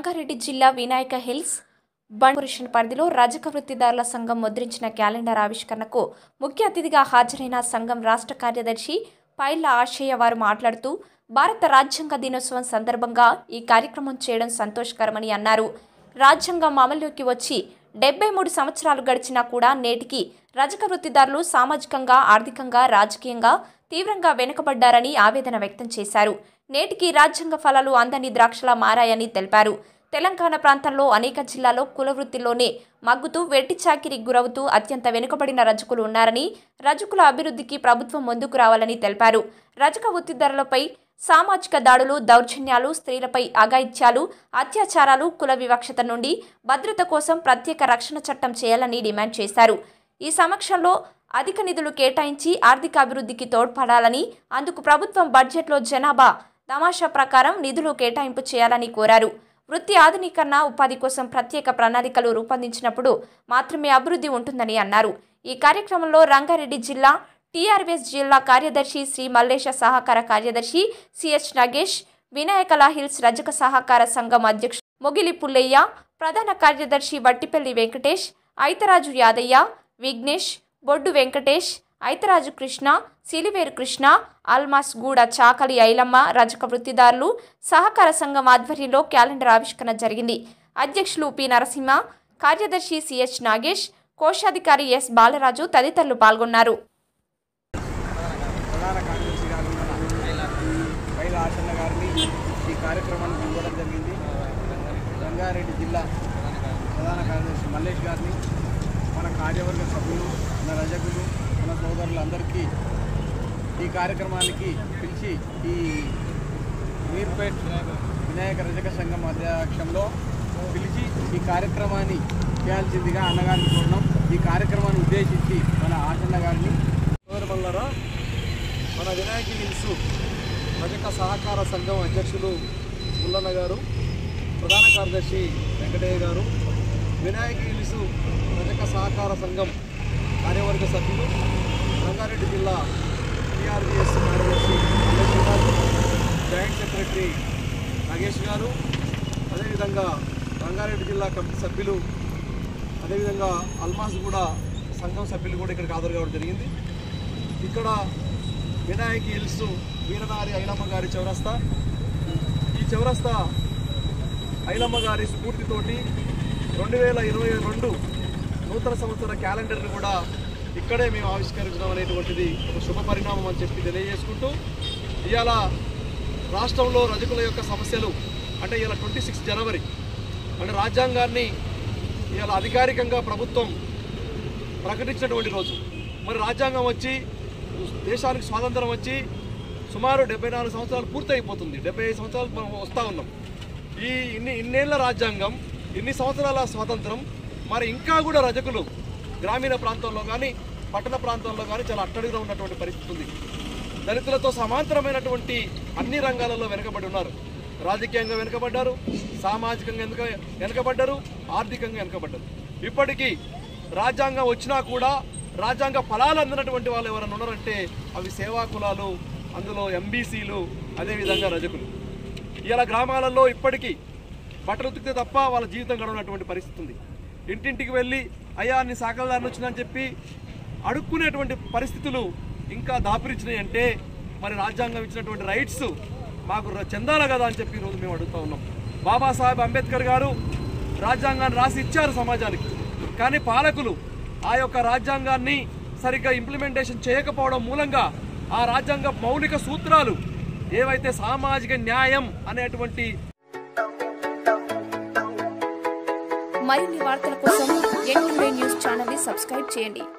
రంగారెడ్డి జిల్లా Vinayaka hills bund పరిధిలో రజక వృత్తిదారుల సంఘం ముద్రించిన క్యాలెండర్ ఆవిష్కరణకు ముఖ్య అతిథిగా హాజరైన సంఘం రాష్ట్ర కార్యదర్శి పైళ్ల ఆశయ్య వారు మాట్లాడుతూ భారత రాజ్యాంగ దినోత్సవం సందర్భంగా ఈ కార్యక్రమం చేయడం సంతోషకరమని అన్నారు రాజ్యాంగం అమల్లోకి వచ్చి డెబ్బై మూడు సంవత్సరాలు గడిచినా కూడా నేటికి రజక వృత్తిదారులు సామాజికంగా ఆర్థికంగా రాజకీయంగా తీవ్రంగా వెనుకబడ్డారని ఆవేదన వ్యక్తం చేశారు నేటికి రాజ్యాంగ ఫలాలు అందని ద్రాక్షలా మారాయని తెలిపారు తెలంగాణ ప్రాంతంలో అనేక జిల్లాల్లో కుల వృత్తిలోనే మగ్గుతూ వెట్టి చాకిరి గురవుతూ అత్యంత వెనుకబడిన రజకులు ఉన్నారని రజకుల అభివృద్ధికి ప్రభుత్వం ముందుకు రావాలని తెలిపారు రజక వృత్తిదారులపై సామాజిక దాడులు దౌర్జన్యాలు స్త్రీలపై అఘాయిత్యాలు అత్యాచారాలు కుల వివక్షత నుండి భద్రత కోసం ప్రత్యేక రక్షణ చట్టం చేయాలని డిమాండ్ చేశారు ఈ సమక్షంలో అధిక నిధులు కేటాయించి ఆర్థిక అభివృద్ధికి తోడ్పడాలని అందుకు ప్రభుత్వం బడ్జెట్లో జనాభా తమాషా ప్రకారం నిధులు కేటాయింపు చేయాలని కోరారు వృత్తి ఆధునీకరణ ఉపాధి కోసం ప్రత్యేక ప్రణాళికలు రూపొందించినప్పుడు మాత్రమే అభివృద్ధి ఉంటుందని అన్నారు ఈ కార్యక్రమంలో రంగారెడ్డి జిల్లా టీఆర్ఎస్ జిల్లా కార్యదర్శి శ్రీ మల్లేశ సహకార కార్యదర్శి సిహెచ్ నగేష్ వినాయకల హిల్స్ రజక సహకార సంఘం అధ్యక్షుడు మొగిలి పుల్లయ్య ప్రధాన కార్యదర్శి వట్టిపల్లి వెంకటేష్ ఐతరాజు యాదయ్య విఘ్నేష్ బొడ్డు వెంకటేష్ ఐతరాజు కృష్ణ సిలివేరు కృష్ణ అల్మాస్ గూడ చాకలి ఐలమ్మ రజక వృత్తిదారులు సహకార సంఘం ఆధ్వర్యంలో క్యాలెండర్ ఆవిష్కరణ జరిగింది అధ్యక్షులు పి నరసింహ కార్యదర్శి సిహెచ్ నాగేష్ కోశాధికారి ఎస్ బాలరాజు తదితరులు పాల్గొన్నారు ప్రధాన కార్యదర్శి గారు పైల ఆచరణ గారిని ఈ కార్యక్రమానికి ఇవ్వడం జరిగింది రంగారెడ్డి జిల్లా ప్రధాన కార్యదర్శి మల్లేష్ గారిని మన కార్యవర్గ సభ్యులు మన రజకులు మన సోదరులందరికీ ఈ కార్యక్రమానికి పిలిచి ఈ మీర్పేట్ వినాయక రజక సంఘం అధ్యక్షంలో పిలిచి ఈ కార్యక్రమాన్ని చేయాల్సిందిగా అన్నగారిని కోరినాం ఈ కార్యక్రమాన్ని ఉద్దేశించి మన ఆచరణ గారిని సోదరమల్లారా మన వినాయక హిల్స్ రజక సహకార సంఘం అధ్యక్షులు ముల్లన్న గారు ప్రధాన కార్యదర్శి వెంకటయ్య గారు వినాయక హిల్స్ రజక సహకార సంఘం కార్యవర్గ సభ్యులు రంగారెడ్డి జిల్లా టీఆర్బీఎస్ కార్యదర్శి మల్లేశ్వర గారు జాయింట్ సెక్రటరీ నాగేష్ గారు అదేవిధంగా రంగారెడ్డి జిల్లా కమిటీ సభ్యులు అదేవిధంగా అల్మాస్ కూడా సంఘం సభ్యులు కూడా ఇక్కడికి హాజరు కావడం జరిగింది ఇక్కడ వినాయక హిల్స్ వీరనారి ఐలమ్మ గారి చౌరస్తా ఈ చౌరస్తా ఐలమ్మ గారి స్ఫూర్తితోటి రెండు వేల ఇరవై రెండు నూతన సంవత్సర క్యాలెండర్ని కూడా ఇక్కడే మేము ఆవిష్కరించడం అనేటువంటిది ఒక శుభ పరిణామం అని చెప్పి తెలియజేసుకుంటూ ఇవాళ రాష్ట్రంలో రజకుల యొక్క సమస్యలు అంటే ఇవాళ ట్వంటీ సిక్స్ జనవరి అంటే రాజ్యాంగాన్ని ఇవాళ అధికారికంగా ప్రభుత్వం ప్రకటించినటువంటి రోజు మరి రాజ్యాంగం వచ్చి దేశానికి స్వాతంత్రం వచ్చి సుమారు డెబ్బై నాలుగు సంవత్సరాలు పూర్తయిపోతుంది డెబ్బై ఐదు సంవత్సరాలు మనం వస్తూ ఉన్నాం ఈ ఇన్ని ఇన్నేళ్ల రాజ్యాంగం ఇన్ని సంవత్సరాల స్వాతంత్రం మరి ఇంకా కూడా రజకులు గ్రామీణ ప్రాంతంలో కానీ పట్టణ ప్రాంతంలో కానీ చాలా అట్టడిగా ఉన్నటువంటి పరిస్థితి ఉంది దళితులతో సమాంతరమైనటువంటి అన్ని రంగాలలో వెనుకబడి ఉన్నారు రాజకీయంగా వెనుకబడ్డారు సామాజికంగా వెనుక వెనుకబడ్డారు ఆర్థికంగా వెనుకబడ్డారు ఇప్పటికీ రాజ్యాంగం వచ్చినా కూడా రాజ్యాంగ ఫలాలు అందినటువంటి వాళ్ళు ఎవరైనా ఉన్నారంటే అవి సేవా కులాలు అందులో ఎంబీసీలు అదేవిధంగా రజకులు ఇలా గ్రామాలలో ఇప్పటికీ బట్టలు ఉతికితే తప్ప వాళ్ళ జీవితం గడవనటువంటి పరిస్థితి ఉంది ఇంటింటికి వెళ్ళి అయ్యా నీ సాకలదారిని వచ్చిందని చెప్పి అడుక్కునేటువంటి పరిస్థితులు ఇంకా దాపురించినాయి అంటే మరి రాజ్యాంగం ఇచ్చినటువంటి రైట్స్ మాకు ర- చెందాలి కదా అని చెప్పి ఈరోజు మేము అడుగుతా ఉన్నాం బాబాసాహెబ్ అంబేద్కర్ గారు రాజ్యాంగాన్ని రాసి ఇచ్చారు సమాజానికి కానీ పాలకులు ఆ యొక్క రాజ్యాంగాన్ని సరిగ్గా ఇంప్లిమెంటేషన్ చేయకపోవడం మూలంగా ఆ రాజ్యాంగ మౌలిక సూత్రాలు ఏవైతే సామాజిక న్యాయం అనేటువంటి మరిన్ని వార్తల కోసం ఎన్ న్యూస్ ఛానల్ ని సబ్స్క్రైబ్ చేయండి